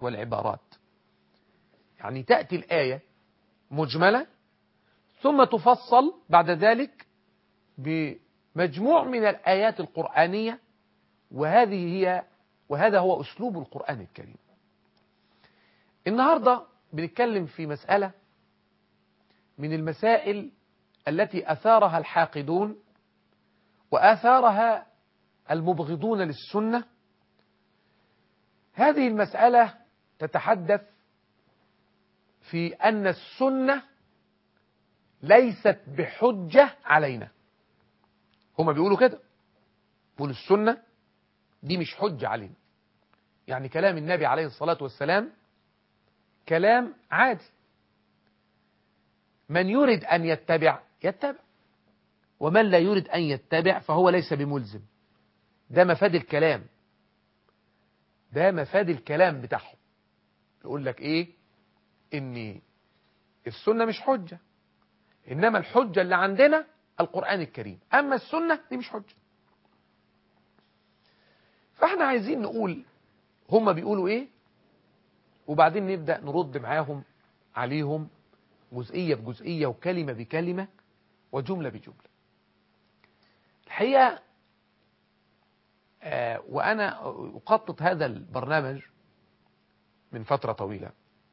والعبارات يعني تأتي الآية مجملة ثم تفصل بعد ذلك بمجموع من الآيات القرآنية وهذه هي وهذا هو أسلوب القرآن الكريم النهاردة بنتكلم في مسألة من المسائل التي أثارها الحاقدون وآثارها المبغضون للسنة هذه المسألة تتحدث في أن السنة ليست بحجة علينا هما بيقولوا كده بيقولوا السنة دي مش حجة علينا يعني كلام النبي عليه الصلاة والسلام كلام عادي من يريد أن يتبع يتبع ومن لا يريد أن يتبع فهو ليس بملزم ده مفاد الكلام ده مفاد الكلام بتاعهم يقول لك ايه ان السنة مش حجة انما الحجة اللي عندنا القرآن الكريم اما السنة دي مش حجة فاحنا عايزين نقول هم بيقولوا ايه وبعدين نبدأ نرد معاهم عليهم جزئية بجزئية وكلمة بكلمة وجملة بجملة الحقيقة آه وأنا أخطط هذا البرنامج من فترة طويلة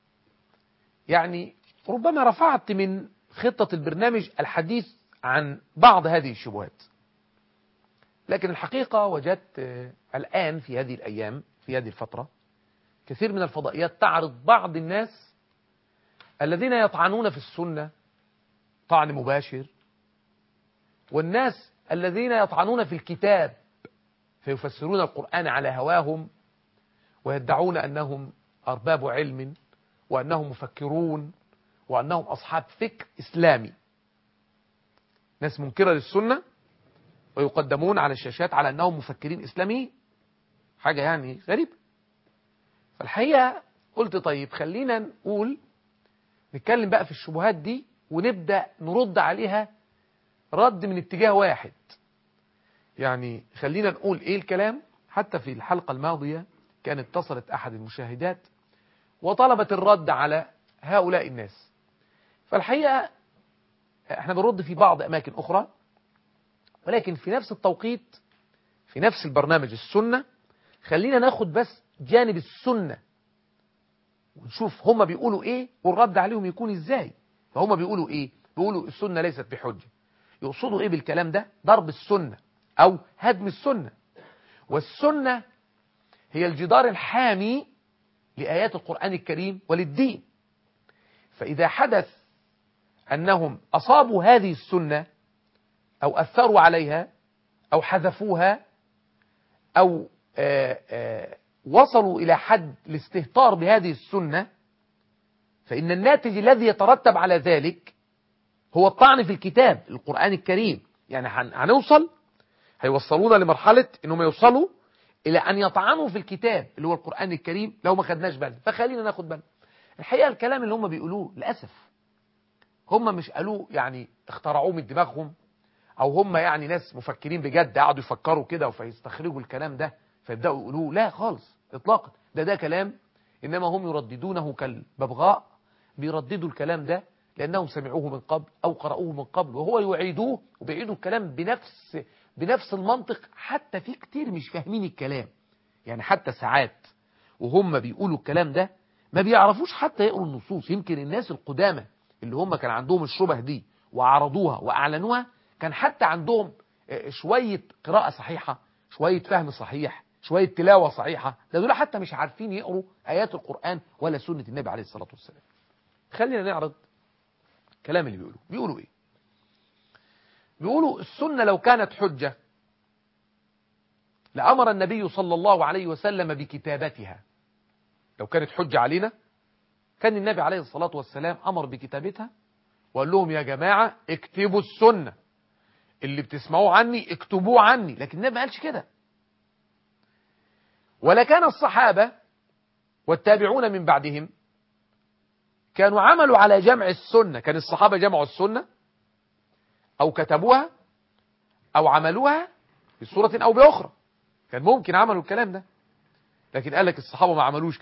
يعني ربما رفعت من خطة البرنامج الحديث عن بعض هذه الشبهات لكن الحقيقة وجدت آه الآن في هذه الأيام في هذه الفترة كثير من الفضائيات تعرض بعض الناس الذين يطعنون في السنة طعن مباشر والناس الذين يطعنون في الكتاب فيفسرون القرآن على هواهم ويدعون أنهم أرباب علم وأنهم مفكرون وأنهم أصحاب فكر إسلامي ناس منكرة للسنة ويقدمون على الشاشات على أنهم مفكرين إسلاميين حاجة يعني غريبة فالحقيقة قلت طيب خلينا نقول نتكلم بقى في الشبهات دي ونبدأ نرد عليها رد من اتجاه واحد يعني خلينا نقول ايه الكلام حتى في الحلقة الماضية كانت اتصلت احد المشاهدات وطلبت الرد على هؤلاء الناس فالحقيقة احنا بنرد في بعض اماكن اخرى ولكن في نفس التوقيت في نفس البرنامج السنة خلينا ناخد بس جانب السنة ونشوف هما بيقولوا ايه والرد عليهم يكون ازاي فهم بيقولوا ايه بيقولوا السنة ليست بحجة يقصدوا ايه بالكلام ده ضرب السنة او هدم السنة والسنة هي الجدار الحامي لآيات القرآن الكريم وللدين فإذا حدث أنهم أصابوا هذه السنة أو أثروا عليها أو حذفوها أو آآ آآ وصلوا إلى حد الاستهتار بهذه السنة فإن الناتج الذي يترتب على ذلك هو الطعن في الكتاب القرآن الكريم يعني هنوصل هيوصلونا لمرحلة انهم يوصلوا الى ان يطعنوا في الكتاب اللي هو القرآن الكريم لو ما خدناش بالنا فخلينا ناخد بالنا الحقيقة الكلام اللي هم بيقولوه للأسف هم مش قالوه يعني اخترعوه من دماغهم او هم يعني ناس مفكرين بجد قعدوا يفكروا كده فيستخرجوا الكلام ده فيبدأوا يقولوه لا خالص اطلاقا ده ده كلام انما هم يرددونه كالببغاء بيرددوا الكلام ده لأنهم سمعوه من قبل أو قرأوه من قبل وهو يعيدوه وبيعيدوا الكلام بنفس بنفس المنطق حتى في كتير مش فاهمين الكلام يعني حتى ساعات وهم بيقولوا الكلام ده ما بيعرفوش حتى يقروا النصوص يمكن الناس القدامى اللي هم كان عندهم الشبه دي وعرضوها وأعلنوها كان حتى عندهم شوية قراءة صحيحة شوية فهم صحيح شوية تلاوة صحيحة ده دول حتى مش عارفين يقروا آيات القرآن ولا سنة النبي عليه الصلاة والسلام خلينا نعرض كلام اللي بيقولوا بيقولوا ايه بيقولوا السنة لو كانت حجة لأمر النبي صلى الله عليه وسلم بكتابتها لو كانت حجة علينا كان النبي عليه الصلاة والسلام أمر بكتابتها وقال لهم يا جماعة اكتبوا السنة اللي بتسمعوه عني اكتبوه عني لكن النبي ما قالش كده ولكان الصحابة والتابعون من بعدهم كانوا عملوا على جمع السنة كان الصحابة جمعوا السنة أو كتبوها أو عملوها بصورة أو بأخرى كان ممكن عملوا الكلام ده لكن قال لك الصحابة ما عملوش كده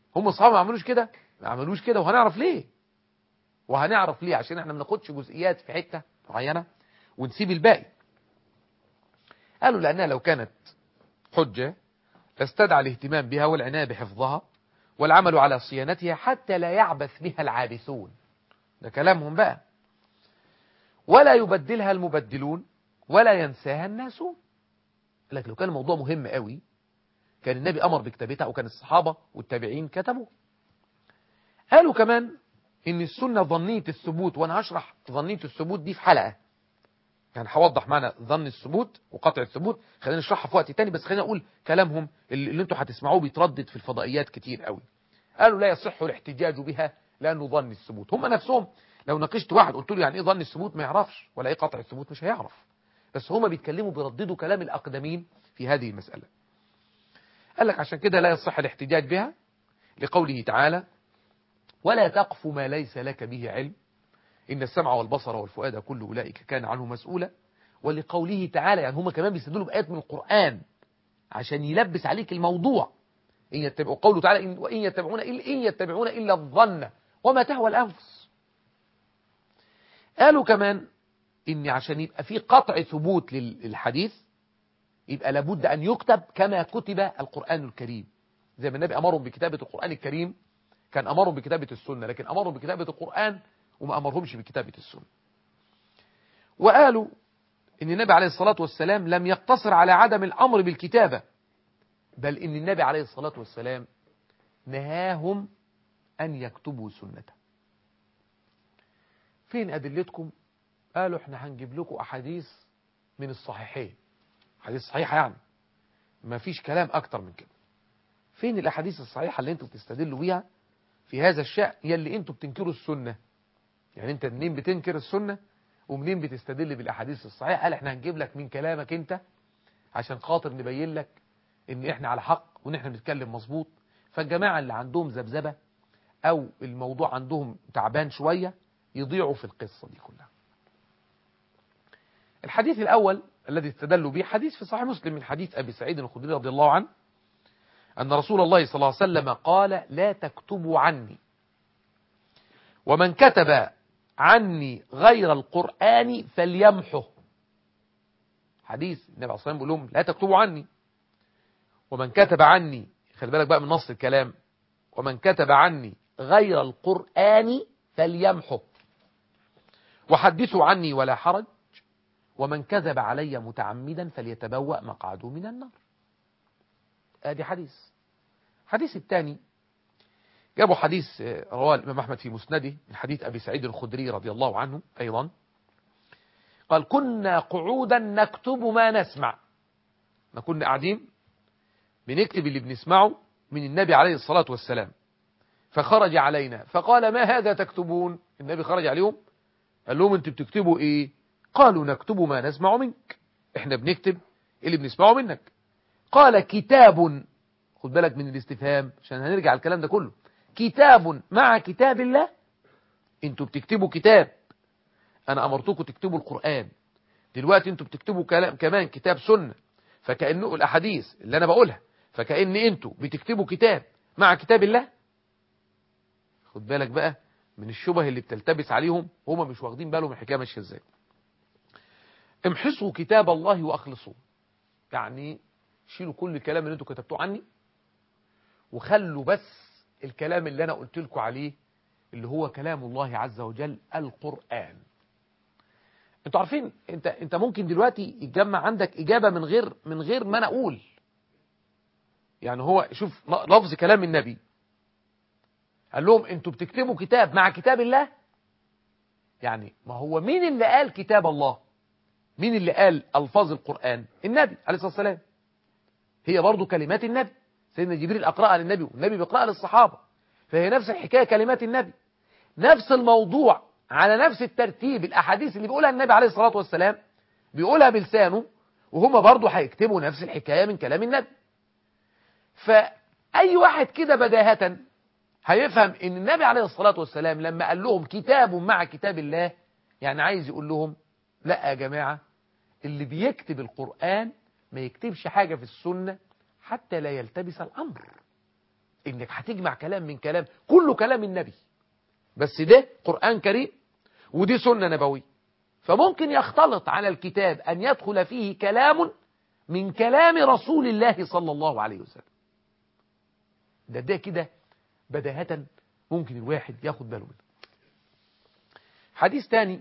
هم الصحابة ما عملوش كده ما عملوش كده وهنعرف ليه وهنعرف ليه عشان احنا ما بناخدش جزئيات في حتة معينة ونسيب الباقي قالوا لأنها لو كانت حجة لاستدعى الاهتمام بها والعناية بحفظها والعمل على صيانتها حتى لا يعبث بها العابثون ده كلامهم بقى ولا يبدلها المبدلون ولا ينساها الناس لكن لو كان الموضوع مهم قوي كان النبي أمر بكتابتها وكان الصحابة والتابعين كتبوا قالوا كمان ان السنة ظنية الثبوت وانا هشرح ظنية الثبوت دي في حلقة يعني هوضح معنى ظن الثبوت وقطع الثبوت خلينا نشرحها في وقت تاني بس خلينا اقول كلامهم اللي, اللي انتوا هتسمعوه بيتردد في الفضائيات كتير قوي قالوا لا يصح الاحتجاج بها لانه ظن الثبوت هم نفسهم لو ناقشت واحد قلت له يعني ايه ظن الثبوت ما يعرفش ولا ايه قطع الثبوت مش هيعرف بس هم بيتكلموا بيرددوا كلام الاقدمين في هذه المسألة قال لك عشان كده لا يصح الاحتجاج بها لقوله تعالى ولا تقف ما ليس لك به علم إن السمع والبصر والفؤاد كل أولئك كان عنه مسؤولا ولقوله تعالى يعني هم كمان بيستدلوا بآيات من القرآن عشان يلبس عليك الموضوع إن يتبعوا قوله تعالى إن وإن يتبعون إلا, إن يتبعون إلا الظن وما تهوى الأنفس قالوا كمان إن عشان يبقى في قطع ثبوت للحديث يبقى لابد أن يكتب كما كتب القرآن الكريم زي ما النبي أمرهم بكتابة القرآن الكريم كان أمرهم بكتابة السنة لكن أمرهم بكتابة القرآن وما أمرهمش بكتابة السنة وقالوا إن النبي عليه الصلاة والسلام لم يقتصر على عدم الأمر بالكتابة بل إن النبي عليه الصلاة والسلام نهاهم أن يكتبوا سنته فين أدلتكم قالوا احنا هنجيب لكم أحاديث من الصحيحين حديث صحيحة يعني ما فيش كلام أكتر من كده فين الأحاديث الصحيحة اللي انتوا بتستدلوا بيها في هذا الشأن يلي انتوا بتنكروا السنة يعني انت منين بتنكر السنة ومنين بتستدل بالأحاديث الصحيحة قال احنا هنجيب لك من كلامك انت عشان خاطر نبين لك ان احنا على حق وان احنا بنتكلم مظبوط فالجماعة اللي عندهم ذبذبة او الموضوع عندهم تعبان شوية يضيعوا في القصة دي كلها الحديث الأول الذي استدلوا به حديث في صحيح مسلم من حديث أبي سعيد الخدري رضي الله عنه أن رسول الله صلى الله عليه وسلم قال لا تكتبوا عني ومن كتب عني غير القرآن فليمحه حديث النبي عليه الصلاة والسلام بيقول لهم لا تكتبوا عني ومن كتب عني خلي بالك بقى من نص الكلام ومن كتب عني غير القرآن فليمحه وحدثوا عني ولا حرج ومن كذب علي متعمدا فليتبوأ مقعده من النار ادي حديث حديث الثاني جابوا حديث رواه الإمام أحمد في مسنده من حديث أبي سعيد الخدري رضي الله عنه أيضا قال كنا قعودا نكتب ما نسمع ما كنا قاعدين بنكتب اللي بنسمعه من النبي عليه الصلاة والسلام فخرج علينا فقال ما هذا تكتبون النبي خرج عليهم قال لهم انتوا بتكتبوا ايه قالوا نكتب ما نسمع منك احنا بنكتب اللي بنسمعه منك قال كتاب خد بالك من الاستفهام عشان هنرجع الكلام ده كله كتاب مع كتاب الله انتوا بتكتبوا كتاب انا امرتكم تكتبوا القرآن دلوقتي انتوا بتكتبوا كلام كمان كتاب سنة فكأنه الاحاديث اللي انا بقولها فكأن انتوا بتكتبوا كتاب مع كتاب الله خد بالك بقى من الشبه اللي بتلتبس عليهم هما مش واخدين بالهم الحكايه ماشيه ازاي امحصوا كتاب الله واخلصوه يعني شيلوا كل الكلام اللي انتوا كتبتوه عني وخلوا بس الكلام اللي انا قلت لكم عليه اللي هو كلام الله عز وجل القرآن انتوا عارفين انت انت ممكن دلوقتي يتجمع عندك اجابة من غير من غير ما انا اقول يعني هو شوف لفظ كلام النبي قال لهم انتوا بتكتبوا كتاب مع كتاب الله يعني ما هو مين اللي قال كتاب الله مين اللي قال الفاظ القرآن النبي عليه الصلاة والسلام هي برضو كلمات النبي سيدنا جبريل أقرأها للنبي والنبي بيقرأها للصحابة فهي نفس الحكاية كلمات النبي نفس الموضوع على نفس الترتيب الأحاديث اللي بيقولها النبي عليه الصلاة والسلام بيقولها بلسانه وهم برضو هيكتبوا نفس الحكاية من كلام النبي فأي واحد كده بداهة هيفهم ان النبي عليه الصلاة والسلام لما قال لهم كتاب مع كتاب الله يعني عايز يقول لهم لا يا جماعة اللي بيكتب القرآن ما يكتبش حاجة في السنة حتى لا يلتبس الأمر انك هتجمع كلام من كلام كله كلام النبي بس ده قرآن كريم ودي سنة نبوية فممكن يختلط على الكتاب أن يدخل فيه كلام من كلام رسول الله صلى الله عليه وسلم ده ده كده بداهة ممكن الواحد ياخد باله منه حديث تاني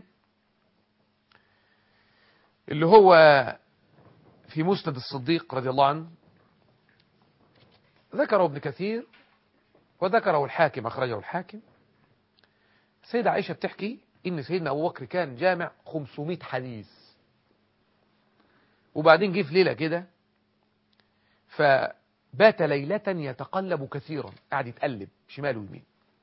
اللي هو في مسند الصديق رضي الله عنه ذكره ابن كثير وذكره الحاكم أخرجه الحاكم سيدة عائشة بتحكي إن سيدنا أبو بكر كان جامع 500 حديث وبعدين جه في ليلة كده فبات ليلة يتقلب كثيرا قاعد يتقلب شمال ويمين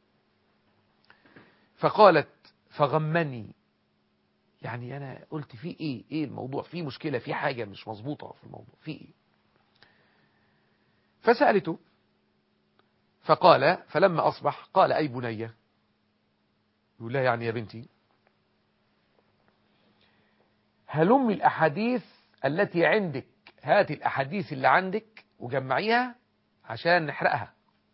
فقالت فغمني يعني أنا قلت في إيه إيه الموضوع في مشكلة في حاجة مش مظبوطة في الموضوع في إيه فسألته فقال فلما أصبح قال أي بنية يقول لها يعني يا بنتي هلم الأحاديث التي عندك هات الأحاديث اللي عندك وجمعيها عشان نحرقها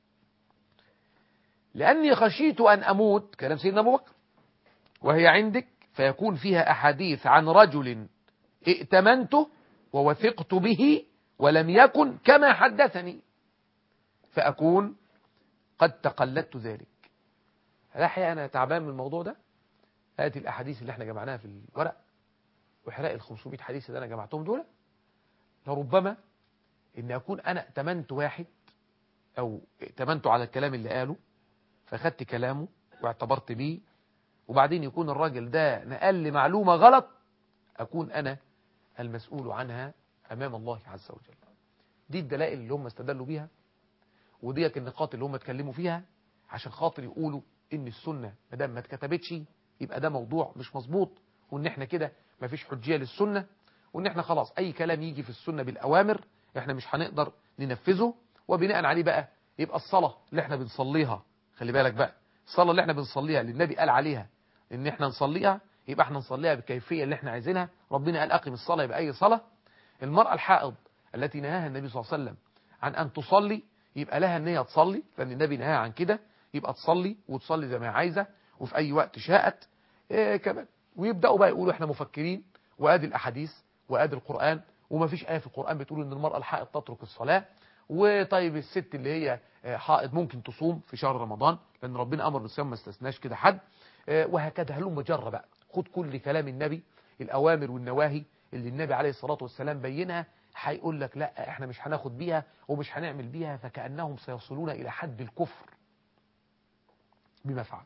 لأني خشيت أن أموت كلام سيدنا أبو بكر وهي عندك فيكون فيها أحاديث عن رجل ائتمنته ووثقت به ولم يكن كما حدثني فأكون قد تقلدت ذلك الحقيقة أنا تعبان من الموضوع ده هات الأحاديث اللي احنا جمعناها في الورق وحرق ال 500 حديث اللي أنا جمعتهم دول لربما إن أكون أنا ائتمنت واحد أو ائتمنته على الكلام اللي قاله فخدت كلامه واعتبرت بيه وبعدين يكون الراجل ده نقل لي معلومة غلط أكون أنا المسؤول عنها أمام الله عز وجل دي الدلائل اللي هم استدلوا بيها وديت النقاط اللي هم اتكلموا فيها عشان خاطر يقولوا ان السنة ما دام ما اتكتبتش يبقى ده موضوع مش مظبوط وان احنا كده ما فيش حجية للسنة وان احنا خلاص اي كلام يجي في السنة بالاوامر احنا مش هنقدر ننفذه وبناء عليه بقى يبقى الصلاة اللي احنا بنصليها خلي بالك بقى الصلاة اللي احنا بنصليها اللي النبي قال عليها ان احنا نصليها يبقى احنا نصليها بالكيفية اللي احنا عايزينها ربنا قال اقم الصلاة يبقى اي صلاة المرأة الحائض التي نهاها النبي صلى الله عليه وسلم عن ان تصلي يبقى لها ان هي تصلي لان النبي نهاها عن كده يبقى تصلي وتصلي زي ما هي عايزه وفي اي وقت شاءت إيه كمان ويبداوا بقى يقولوا احنا مفكرين وادي الاحاديث وادي القران وما فيش ايه في القران بتقول ان المراه الحائض تترك الصلاه وطيب الست اللي هي حائض ممكن تصوم في شهر رمضان لان ربنا امر بالصيام ما استثناش كده حد وهكذا هلم جرة بقى خد كل كلام النبي الاوامر والنواهي اللي النبي عليه الصلاه والسلام بينها هيقول لك لا احنا مش هناخد بيها ومش هنعمل بيها فكأنهم سيصلون إلى حد الكفر بما فعلوا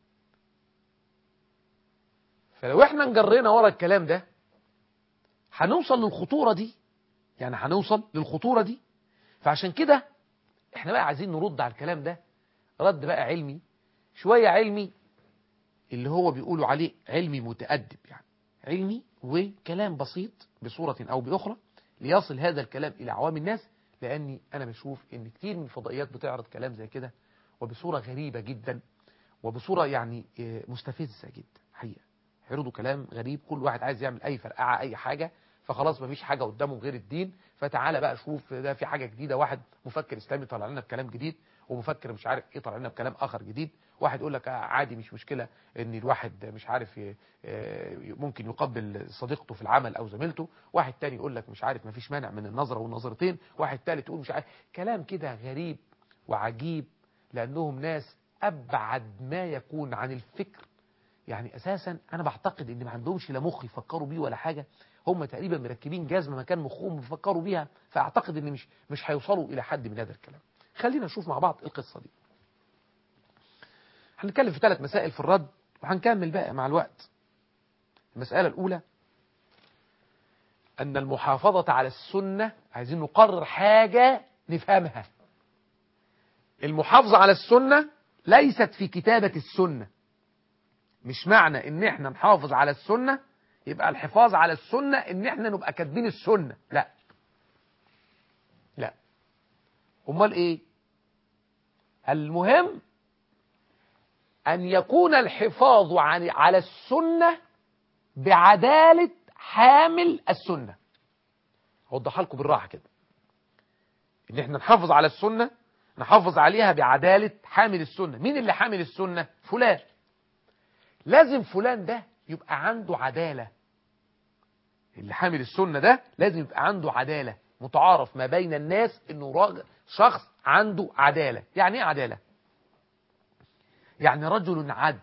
فلو احنا نجرينا ورا الكلام ده هنوصل للخطورة دي يعني هنوصل للخطورة دي فعشان كده احنا بقى عايزين نرد على الكلام ده رد بقى علمي شوية علمي اللي هو بيقولوا عليه علمي متأدب يعني علمي وكلام بسيط بصورة أو بأخرى ليصل هذا الكلام إلى عوام الناس لأني أنا بشوف إن كتير من الفضائيات بتعرض كلام زي كده وبصورة غريبة جدا وبصورة يعني مستفزة جدا حقيقة يعرضوا كلام غريب كل واحد عايز يعمل أي فرقعة أي حاجة فخلاص مفيش حاجة قدامه غير الدين فتعالى بقى شوف ده في حاجة جديدة واحد مفكر إسلامي طلع لنا بكلام جديد ومفكر مش عارف ايه طلع لنا بكلام اخر جديد واحد يقول لك عادي مش مشكلة ان الواحد مش عارف ممكن يقبل صديقته في العمل او زميلته واحد تاني يقول لك مش عارف ما فيش مانع من النظرة والنظرتين واحد تالت يقول مش عارف كلام كده غريب وعجيب لانهم ناس ابعد ما يكون عن الفكر يعني اساسا انا بعتقد ان ما عندهمش لا مخ يفكروا بيه ولا حاجة هم تقريبا مركبين جزمة مكان مخهم بيفكروا بيها فاعتقد ان مش مش هيوصلوا الى حد من هذا الكلام خلينا نشوف مع بعض القصة دي هنتكلم في ثلاث مسائل في الرد وهنكمل بقى مع الوقت المسألة الأولى أن المحافظة على السنة عايزين نقرر حاجة نفهمها المحافظة على السنة ليست في كتابة السنة مش معنى ان احنا نحافظ على السنة يبقى الحفاظ على السنة ان احنا نبقى كاتبين السنة لا لا امال ايه المهم أن يكون الحفاظ عن على السنة بعدالة حامل السنة هوضحها لكم بالراحة كده إن إحنا نحافظ على السنة نحافظ عليها بعدالة حامل السنة مين اللي حامل السنة فلان لازم فلان ده يبقى عنده عدالة اللي حامل السنة ده لازم يبقى عنده عدالة متعارف ما بين الناس انه راجل شخص عنده عدالة يعني ايه عدالة يعني رجل عدل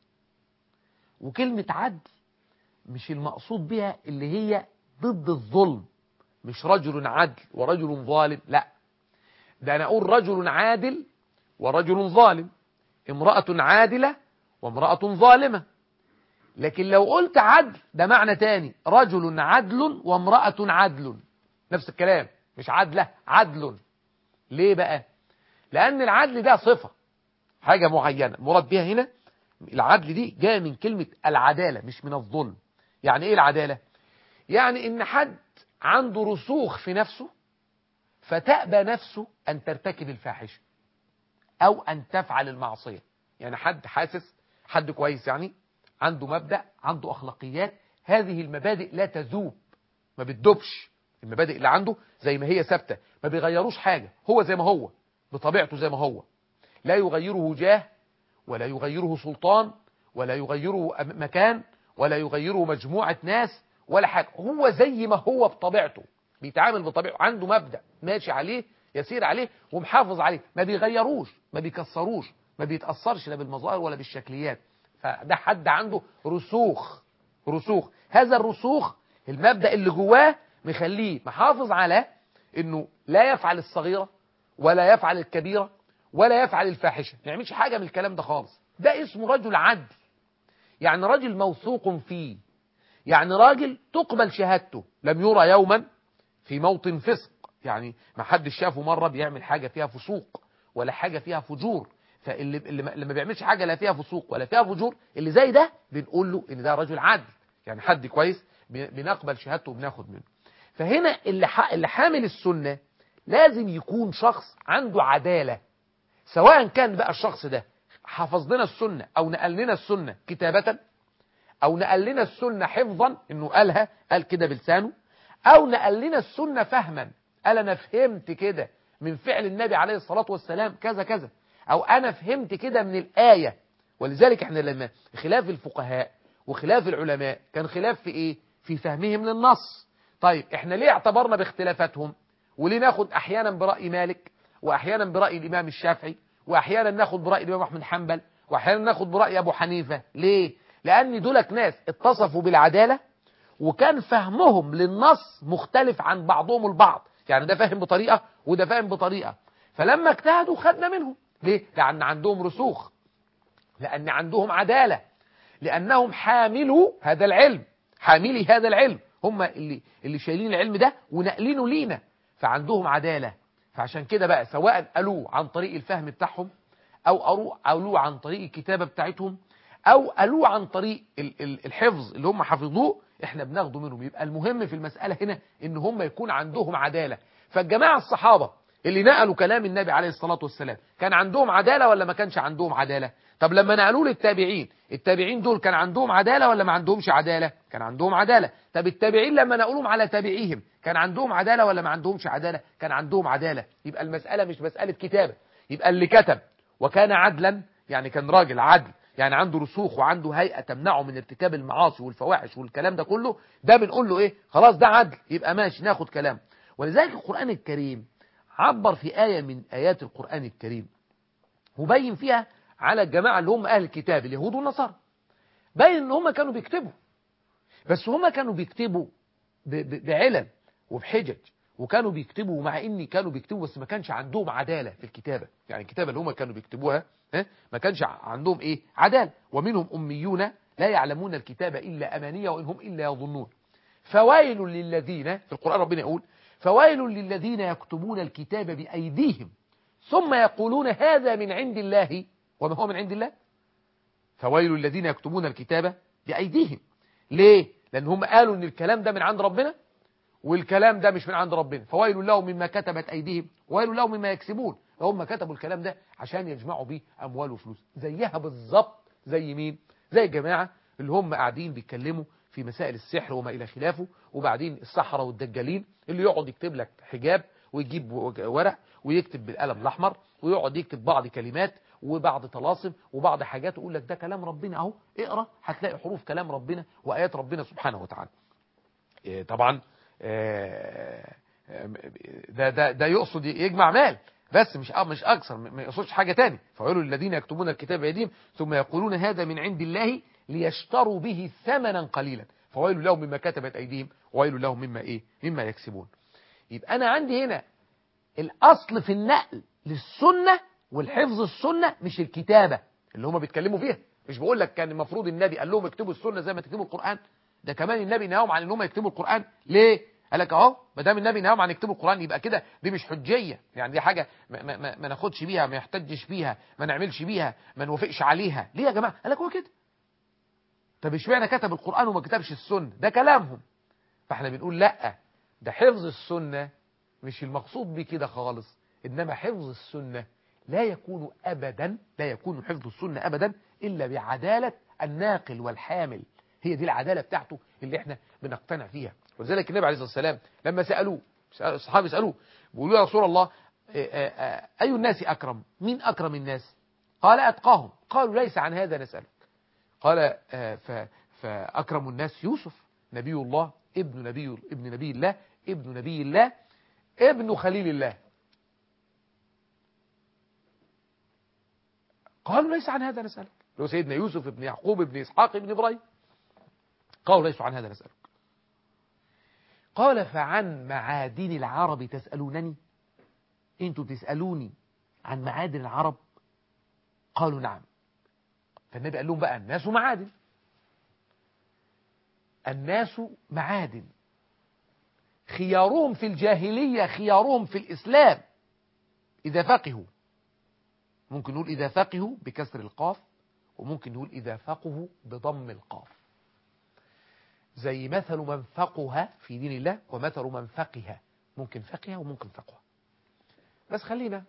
وكلمة عدل مش المقصود بها اللي هي ضد الظلم مش رجل عدل ورجل ظالم لا ده أنا أقول رجل عادل ورجل ظالم امرأة عادلة وامرأة ظالمة لكن لو قلت عدل ده معنى تاني رجل عدل وامرأة عدل نفس الكلام مش عدلة عدل ليه بقى لأن العدل ده صفة حاجة معينة المراد بها هنا العدل دي جاية من كلمة العدالة مش من الظلم يعني ايه العدالة يعني ان حد عنده رسوخ في نفسه فتأبى نفسه أن ترتكب الفاحشة أو أن تفعل المعصية يعني حد حاسس حد كويس يعني عنده مبدأ عنده أخلاقيات هذه المبادئ لا تذوب ما بتدوبش المبادئ اللي عنده زي ما هي ثابتة ما بيغيروش حاجة هو زي ما هو بطبيعته زي ما هو لا يغيره جاه ولا يغيره سلطان ولا يغيره مكان ولا يغيره مجموعة ناس ولا حاجة هو زي ما هو بطبيعته بيتعامل بطبيعته عنده مبدأ ماشي عليه يسير عليه ومحافظ عليه ما بيغيروش ما بيكسروش ما بيتأثرش لا بالمظاهر ولا بالشكليات فده حد عنده رسوخ رسوخ هذا الرسوخ المبدأ اللي جواه مخليه محافظ على انه لا يفعل الصغيرة ولا يفعل الكبيرة ولا يفعل الفاحشة ما يعملش حاجة من الكلام ده خالص ده اسمه رجل عدل يعني راجل موثوق فيه يعني راجل تقبل شهادته لم يرى يوما في موطن فسق يعني ما حدش شافه مرة بيعمل حاجة فيها فسوق ولا حاجة فيها فجور فاللي اللي ما- اللي ما بيعملش حاجة لا فيها فسوق ولا فيها فجور اللي زي ده بنقول له ان ده رجل عدل يعني حد كويس بن- بنقبل شهادته وبناخد منه فهنا اللي ح- اللي حامل السنة لازم يكون شخص عنده عدالة سواء كان بقى الشخص ده حفظ لنا السنة او نقل لنا السنة كتابة او نقل لنا السنة حفظا انه قالها قال كده بلسانه او نقل لنا السنة فهما قال انا فهمت كده من فعل النبي عليه الصلاة والسلام كذا كذا او انا فهمت كده من الآية ولذلك احنا لما خلاف الفقهاء وخلاف العلماء كان خلاف في ايه في فهمهم للنص طيب احنا ليه اعتبرنا باختلافاتهم وليه ناخد احيانا برأي مالك واحيانا برأي الامام الشافعي واحيانا ناخد برأي الامام احمد حنبل واحيانا ناخد برأي ابو حنيفة ليه لان دولك ناس اتصفوا بالعدالة وكان فهمهم للنص مختلف عن بعضهم البعض يعني ده فاهم بطريقة وده فاهم بطريقة فلما اجتهدوا خدنا منهم ليه لان عندهم رسوخ لان عندهم عدالة لانهم حاملوا هذا العلم حاملي هذا العلم هم اللي اللي شايلين العلم ده ونقلينه لينا فعندهم عدالة فعشان كده بقى سواء قالوه عن طريق الفهم بتاعهم او قالوه قالوه عن طريق الكتابة بتاعتهم او قالوه عن طريق ال- ال- الحفظ اللي هم حفظوه احنا بناخده منهم يبقى المهم في المسألة هنا ان هم يكون عندهم عدالة فالجماعة الصحابة اللي نقلوا كلام النبي عليه الصلاة والسلام كان عندهم عدالة ولا ما كانش عندهم عدالة طب لما نقلوه للتابعين التابعين دول كان عندهم عدالة ولا ما عندهمش عدالة كان عندهم عدالة طب التابعين لما نقولهم على تابعيهم كان عندهم عدالة ولا ما عندهمش عدالة كان عندهم عدالة يبقى المسألة مش مسألة كتابة يبقى اللي كتب وكان عدلا يعني كان راجل عدل يعني عنده رسوخ وعنده هيئة تمنعه من ارتكاب المعاصي والفواحش والكلام ده كله ده بنقول له ايه خلاص ده عدل يبقى ماشي ناخد كلام ولذلك القرآن الكريم عبر في آية من آيات القرآن الكريم وبين فيها على الجماعة اللي هم أهل الكتاب اليهود والنصارى باين ان هم كانوا بيكتبوا بس هم كانوا بيكتبوا ب- ب- بعلل وبحجج وكانوا بيكتبوا مع ان كانوا بيكتبوا بس ما كانش عندهم عدالة في الكتابة يعني الكتابة اللي هم كانوا بيكتبوها ها، ما كانش عندهم ايه عدالة ومنهم اميون لا يعلمون الكتاب الا امانية وان هم الا يظنون فويل للذين في القرآن ربنا يقول فويل للذين يكتبون الكتاب بأيديهم ثم يقولون هذا من عند الله وما هو من عند الله فويل الذين يكتبون الكتاب بأيديهم ليه؟ لأن هم قالوا أن الكلام ده من عند ربنا والكلام ده مش من عند ربنا فويل لهم مما كتبت أيديهم وويل لهم مما يكسبون هم كتبوا الكلام ده عشان يجمعوا بيه أموال وفلوس زيها بالظبط زي مين؟ زي الجماعة اللي هم قاعدين بيتكلموا في مسائل السحر وما إلى خلافه وبعدين السحرة والدجالين اللي يقعد يكتب لك حجاب ويجيب ورق ويكتب بالقلم الأحمر ويقعد يكتب بعض كلمات وبعض طلاسم وبعض حاجات ويقول لك ده كلام ربنا اهو اقرا هتلاقي حروف كلام ربنا وايات ربنا سبحانه وتعالى إيه طبعا آه، آه، ده ده ده يقصد يجمع مال بس مش مش اكثر ما يقصدش حاجه تاني فقالوا للذين يكتبون الكتاب بأيديهم ثم يقولون هذا من عند الله ليشتروا به ثمنا قليلا فويل لهم مما كتبت ايديهم وويل لهم مما ايه مما يكسبون يبقى انا عندي هنا الاصل في النقل للسنه والحفظ السنه مش الكتابه اللي هم بيتكلموا فيها مش بقول لك كان المفروض النبي قال لهم اكتبوا السنه زي ما تكتبوا القران ده كمان النبي نهاهم عن ان هم يكتبوا القران ليه قال لك اهو ما دام النبي نهاهم عن يكتبوا القران يبقى كده دي مش حجيه يعني دي حاجه ما, ما, ما, ما ناخدش بيها ما يحتجش بيها ما نعملش بيها ما نوافقش عليها ليه يا جماعه قال لك هو كده طب اشمعنى كتب القران وما كتبش السنه ده كلامهم فاحنا بنقول لا ده حفظ السنه مش المقصود بيه كده خالص انما حفظ السنه لا يكون ابدا لا يكون حفظ السنه ابدا الا بعداله الناقل والحامل هي دي العداله بتاعته اللي احنا بنقتنع فيها ولذلك النبي عليه الصلاه والسلام لما سالوه الصحابه سالوه بيقولوا يا رسول الله اي الناس اكرم مين اكرم الناس قال اتقاهم قالوا ليس عن هذا نسالك قال فاكرم الناس يوسف نبي الله ابن نبي ابن نبي الله ابن نبي الله ابن خليل الله قالوا ليس عن هذا نسألك لو سيدنا يوسف ابن يعقوب ابن إسحاق ابن إبراهيم قالوا ليس عن هذا نسألك قال فعن معادن العرب تسألونني انتوا تسألوني عن معادن العرب قالوا نعم فالنبي قال لهم بقى الناس معادن الناس معادن خيارهم في الجاهلية خيارهم في الإسلام إذا فقهوا ممكن نقول إذا فقهوا بكسر القاف وممكن نقول إذا فقهوا بضم القاف زي مثل من فقه في دين الله ومثل من فقه ممكن فقه وممكن فقه بس خلينا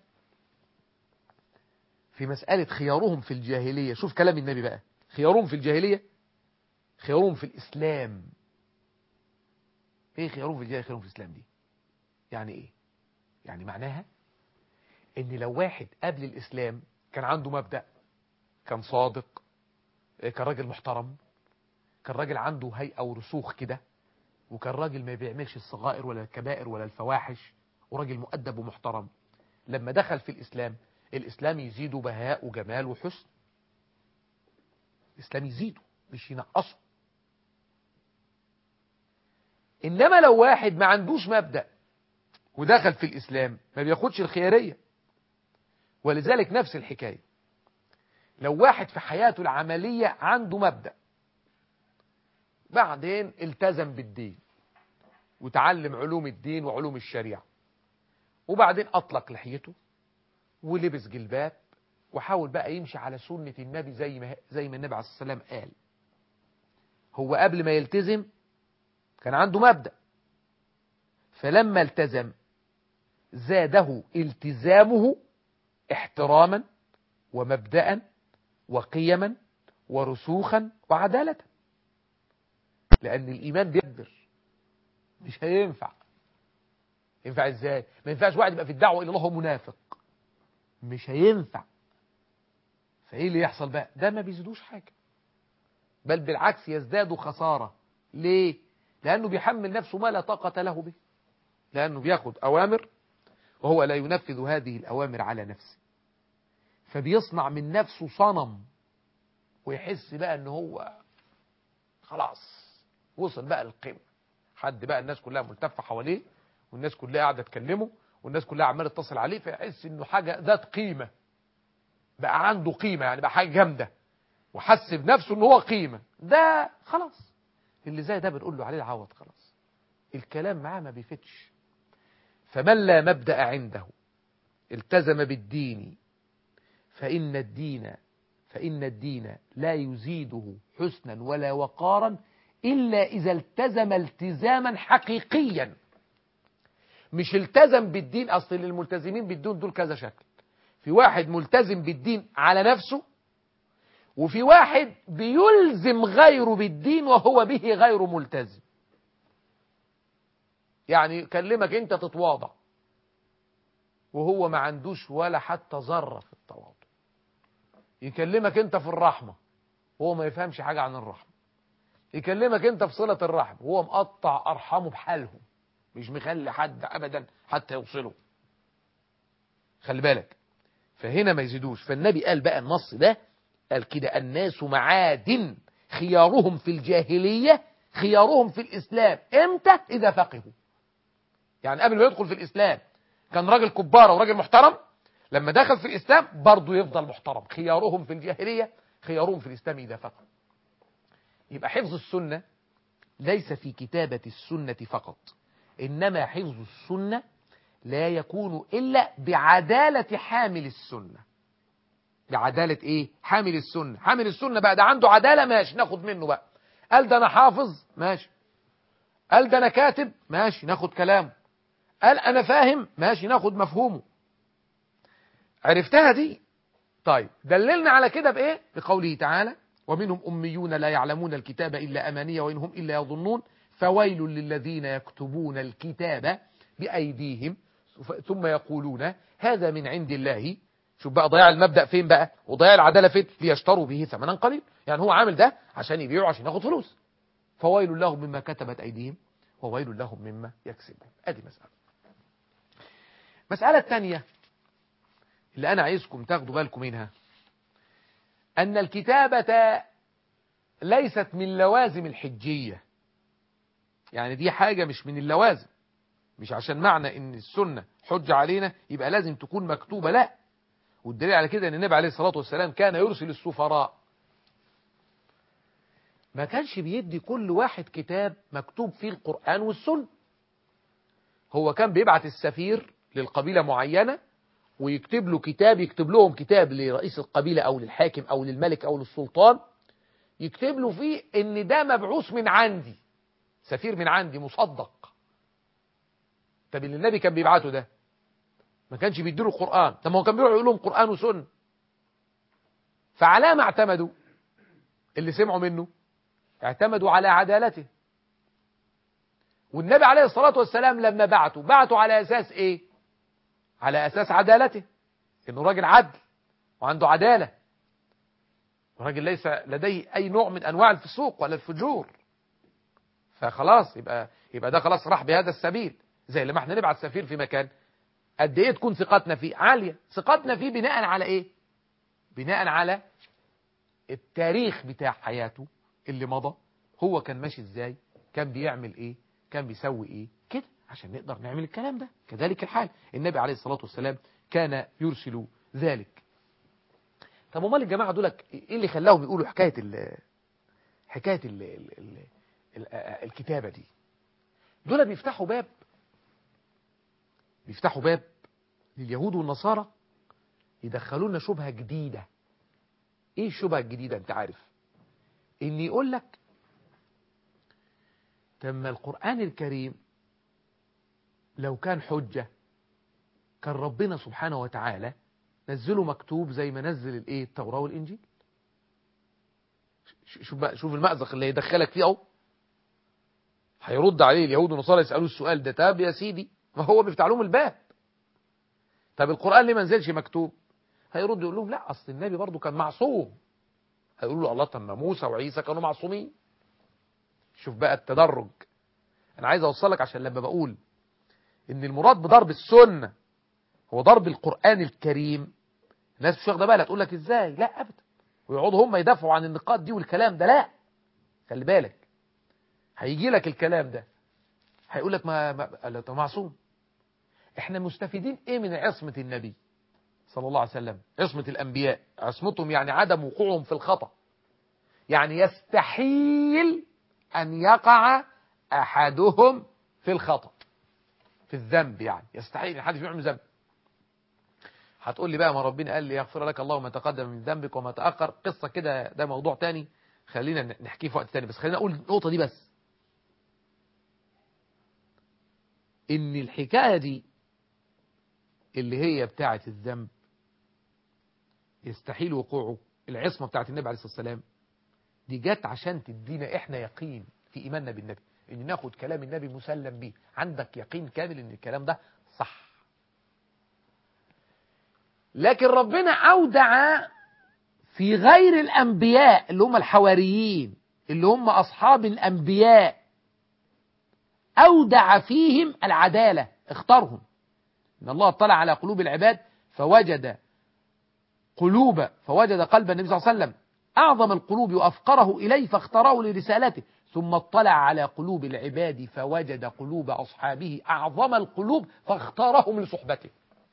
في مسألة خيارهم في الجاهلية شوف كلام النبي بقى خيارهم في الجاهلية خيارهم في الإسلام ايه خيارهم في الجاهلية خيارهم في الإسلام دي يعني ايه يعني معناها ان لو واحد قبل الإسلام كان عنده مبدأ كان صادق كان راجل محترم كان راجل عنده هيئة ورسوخ كده وكان راجل ما بيعملش الصغائر ولا الكبائر ولا الفواحش وراجل مؤدب ومحترم لما دخل في الإسلام الإسلام يزيده بهاء وجمال وحسن الإسلام يزيده مش ينقصه إنما لو واحد ما عندوش مبدأ ودخل في الإسلام ما بياخدش الخيارية ولذلك نفس الحكاية لو واحد في حياته العملية عنده مبدأ بعدين التزم بالدين وتعلم علوم الدين وعلوم الشريعة وبعدين أطلق لحيته ولبس جلباب وحاول بقى يمشي على سنة النبي زي ما زي ما النبي عليه الصلاة والسلام قال هو قبل ما يلتزم كان عنده مبدأ فلما التزم زاده التزامه احتراما ومبدأ وقيما ورسوخا وعدالة لأن الإيمان بيقدر مش هينفع ينفع ازاي ما ينفعش واحد يبقى في الدعوة إلى الله هو منافق مش هينفع فايه اللي يحصل بقى ده ما بيزيدوش حاجة بل بالعكس يزداد خسارة ليه لأنه بيحمل نفسه ما لا طاقة له به لأنه بياخد أوامر وهو لا ينفذ هذه الأوامر على نفسه فبيصنع من نفسه صنم ويحس بقى ان هو خلاص وصل بقى للقمة حد بقى الناس كلها ملتفة حواليه والناس كلها قاعدة تكلمه والناس كلها عمالة تتصل عليه فيحس انه حاجة ذات قيمة بقى عنده قيمة يعني بقى حاجة جامدة وحس بنفسه ان هو قيمة ده خلاص اللي زي ده بنقول له عليه العوض خلاص الكلام معاه ما بيفتش فمن لا مبدأ عنده التزم بالدين فإن الدين فإن الدين لا يزيده حسنا ولا وقارا إلا إذا التزم التزاما حقيقيا مش التزم بالدين أصل الملتزمين بالدين دول كذا شكل في واحد ملتزم بالدين على نفسه وفي واحد بيلزم غيره بالدين وهو به غير ملتزم يعني كلمك انت تتواضع وهو ما عندوش ولا حتى ذرة في التواضع يكلمك انت في الرحمة وهو ما يفهمش حاجة عن الرحمة يكلمك انت في صلة الرحم وهو مقطع أرحامه بحالهم مش مخلي حد أبدا حتى يوصله خلي بالك فهنا ما يزيدوش فالنبي قال بقى النص ده قال كده الناس معادن خيارهم في الجاهلية خيارهم في الإسلام امتى إذا فقهوا يعني قبل ما يدخل في الإسلام كان راجل كبارة وراجل محترم لما دخل في الإسلام برضه يفضل محترم خيارهم في الجاهلية خيارهم في الإسلام إذا فقهوا يبقى حفظ السنة ليس في كتابة السنة فقط إنما حفظ السنة لا يكون إلا بعدالة حامل السنة بعدالة إيه؟ حامل السنة حامل السنة بقى ده عنده عدالة ماشي ناخد منه بقى قال ده أنا حافظ ماشي قال ده أنا كاتب ماشي ناخد كلامه قال أنا فاهم ماشي ناخد مفهومه عرفتها دي طيب دللنا على كده بإيه بقوله تعالى ومنهم أميون لا يعلمون الكتاب إلا أمانية وإن هم إلا يظنون فويل للذين يكتبون الكتاب بأيديهم ثم يقولون هذا من عند الله شوف بقى ضياع المبدأ فين بقى وضياع العدالة فين ليشتروا به ثمنا قليل يعني هو عامل ده عشان يبيعوا عشان ياخد فلوس فويل لهم مما كتبت أيديهم وويل لهم مما يكسبون ادي مسألة مسألة الثانية اللي أنا عايزكم تاخدوا بالكم منها أن الكتابة ليست من لوازم الحجية يعني دي حاجة مش من اللوازم مش عشان معنى ان السنة حجة علينا يبقى لازم تكون مكتوبة لا والدليل على كده ان النبي عليه الصلاة والسلام كان يرسل السفراء ما كانش بيدي كل واحد كتاب مكتوب فيه القرآن والسنة هو كان بيبعت السفير للقبيلة معينة ويكتب له كتاب يكتب لهم كتاب لرئيس القبيلة أو للحاكم أو للملك أو للسلطان يكتب له فيه ان ده مبعوث من عندي سفير من عندي مصدق طب اللي النبي كان بيبعته ده ما كانش بيديله القرآن طب ما هو كان بيروح يقول لهم قرآن وسنة فعلى ما اعتمدوا اللي سمعوا منه اعتمدوا على عدالته والنبي عليه الصلاة والسلام لما بعته بعته على أساس إيه على أساس عدالته إنه راجل عدل وعنده عدالة وراجل ليس لديه أي نوع من أنواع الفسوق ولا الفجور فخلاص يبقى يبقى ده خلاص راح بهذا السبيل زي لما احنا نبعت سفير في مكان قد ايه تكون ثقتنا فيه عالية ثقتنا فيه بناء على ايه بناء على التاريخ بتاع حياته اللي مضى هو كان ماشي ازاي كان بيعمل ايه كان بيسوي ايه كده عشان نقدر نعمل الكلام ده كذلك الحال النبي عليه الصلاة والسلام كان يرسل ذلك طب امال الجماعة دولك ايه اللي خلاهم يقولوا حكاية ال حكاية ال ال ال الكتابة دي دول بيفتحوا باب بيفتحوا باب لليهود والنصارى يدخلوا لنا شبهة جديدة ايه الشبهة الجديدة انت عارف ان يقول لك تم القرآن الكريم لو كان حجة كان ربنا سبحانه وتعالى نزله مكتوب زي ما نزل الايه التوراة والانجيل شوف بقى شوف المأزق اللي يدخلك فيه اهو هيرد عليه اليهود والنصارى يسألوه السؤال ده طب يا سيدي ما هو بيفتح لهم الباب طب القرآن ليه ما نزلش مكتوب هيرد يقول لهم لا أصل النبي برضه كان معصوم هيقولوا له الله طب ما موسى وعيسى كانوا معصومين شوف بقى التدرج أنا عايز أوصلك عشان لما بقول إن المراد بضرب السنة هو ضرب القرآن الكريم الناس مش واخده بالها تقول لك إزاي لا أبدا ويقعدوا هم يدافعوا عن النقاط دي والكلام ده لا خلي بالك هيجي لك الكلام ده هيقول لك ما, ما معصوم احنا مستفيدين ايه من عصمة النبي صلى الله عليه وسلم عصمة الانبياء عصمتهم يعني عدم وقوعهم في الخطأ يعني يستحيل ان يقع احدهم في الخطأ في الذنب يعني يستحيل حد يعمل ذنب هتقول لي بقى ما ربنا قال لي يغفر لك الله ما تقدم من ذنبك وما تأخر قصة كده ده موضوع تاني خلينا نحكيه في وقت تاني بس خلينا اقول النقطة دي بس ان الحكاية دي اللي هي بتاعة الذنب يستحيل وقوعه العصمة بتاعة النبي عليه الصلاة والسلام دي جت عشان تدينا احنا يقين في ايماننا بالنبي ان ناخد كلام النبي مسلم به عندك يقين كامل ان الكلام ده صح لكن ربنا أودع في غير الأنبياء اللي هم الحواريين اللي هم أصحاب الأنبياء أودع فيهم العدالة اختارهم إن الله اطلع على قلوب العباد فوجد قلوب فوجد قلب النبي صلى الله عليه وسلم أعظم القلوب وأفقره إليه فاختاره لرسالته ثم اطلع على قلوب العباد فوجد قلوب أصحابه أعظم القلوب فاختارهم لصحبته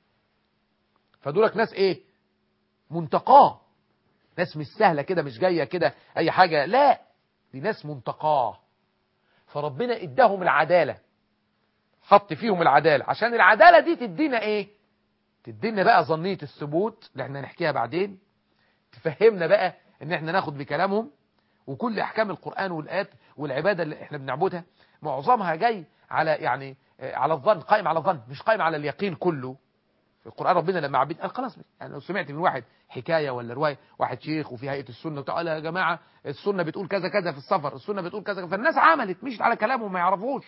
فدولك ناس إيه منتقاه ناس مش سهلة كده مش جاية كده أي حاجة لا دي ناس منتقاه فربنا اداهم العدالة حط فيهم العدالة عشان العدالة دي تدينا ايه تدينا بقى ظنية الثبوت اللي احنا نحكيها بعدين تفهمنا بقى ان احنا ناخد بكلامهم وكل احكام القرآن والآيات والعبادة اللي احنا بنعبدها معظمها جاي على يعني على الظن قائم على الظن مش قائم على اليقين كله في القرآن ربنا لما عبد قال خلاص يعني لو سمعت من واحد حكاية ولا رواية واحد شيخ وفي هيئة السنة وتقول يا جماعة السنة بتقول كذا كذا في السفر السنة بتقول كذا فالناس عملت مشت على كلامه ما يعرفوش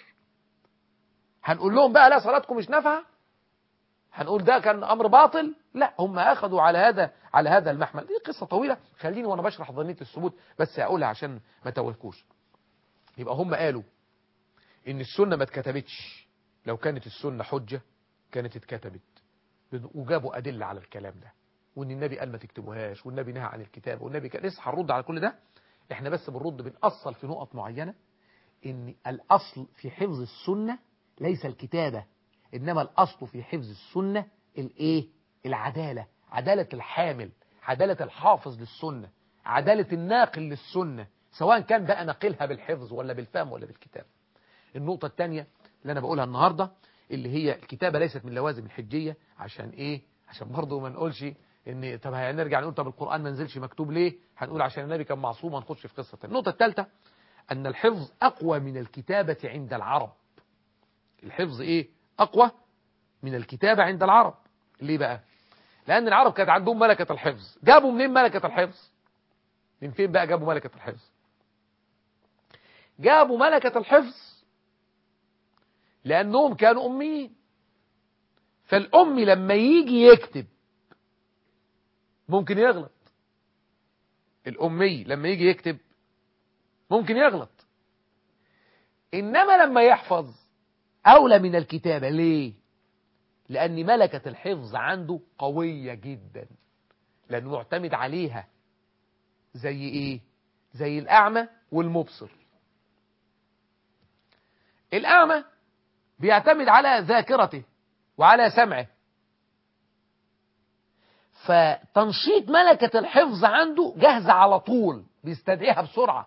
هنقول لهم بقى لا صلاتكم مش نافعة هنقول ده كان أمر باطل لا هم أخذوا على هذا على هذا المحمل دي قصة طويلة خليني وأنا بشرح ظنية الثبوت بس هقولها عشان ما توهكوش يبقى هم قالوا إن السنة ما اتكتبتش لو كانت السنة حجة كانت اتكتبت وجابوا أدلة على الكلام ده وان النبي قال ما تكتبوهاش والنبي نهى عن الكتاب والنبي كان لسه هنرد على كل ده احنا بس بنرد بنأصل في نقط معينة ان الاصل في حفظ السنة ليس الكتابة انما الاصل في حفظ السنة الايه العدالة عدالة الحامل عدالة الحافظ للسنة عدالة الناقل للسنة سواء كان بقى ناقلها بالحفظ ولا بالفهم ولا بالكتاب النقطة الثانية اللي انا بقولها النهاردة اللي هي الكتابة ليست من لوازم الحجية عشان ايه عشان برضه ما نقولش ان طب هنرجع نقول طب القرآن ما نزلش مكتوب ليه هنقول عشان النبي كان معصوم هنخش في قصة النقطة الثالثة ان الحفظ اقوى من الكتابة عند العرب الحفظ ايه اقوى من الكتابة عند العرب ليه بقى لان العرب كانت عندهم ملكة الحفظ جابوا منين ملكة الحفظ من فين بقى جابوا ملكة الحفظ جابوا ملكة الحفظ لانهم كانوا اميين فالامي لما يجي يكتب ممكن يغلط الأمي لما يجي يكتب ممكن يغلط إنما لما يحفظ أولى من الكتابة ليه لأن ملكة الحفظ عنده قوية جدا لأنه معتمد عليها زي إيه زي الأعمى والمبصر الأعمى بيعتمد على ذاكرته وعلى سمعه فتنشيط ملكة الحفظ عنده جاهزة على طول بيستدعيها بسرعة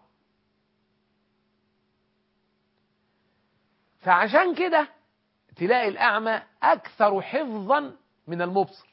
فعشان كده تلاقي الأعمى أكثر حفظا من المبصر